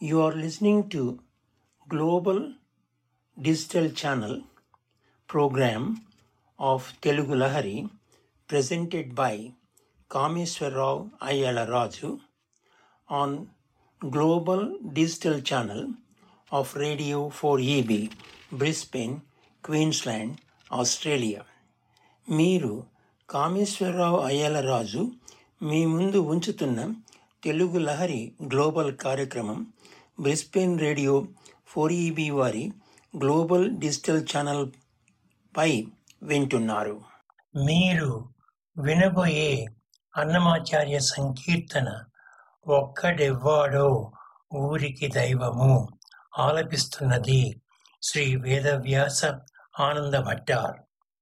You are listening to Global Digital Channel program of Telugu Lahari presented by Kameswarrao Ayala Raju on Global Digital Channel of Radio 4EB, Brisbane, Queensland, Australia. మీరు కామేశ్వరరావు అయ్యలరాజు మీ ముందు ఉంచుతున్న Telugu Lahari global కార్యక్రమం Brisbane radio four EB వారి global digital channel పై వింటున్నారు మీరు వినబోయే అన్నమాచార్య సంకీర్తన ఒక్కడెవ్వాడో ఊరికి దైవము ఆలపిస్తున్నది శ్రీ వేదవ్యాస ఆనంద భట్టార్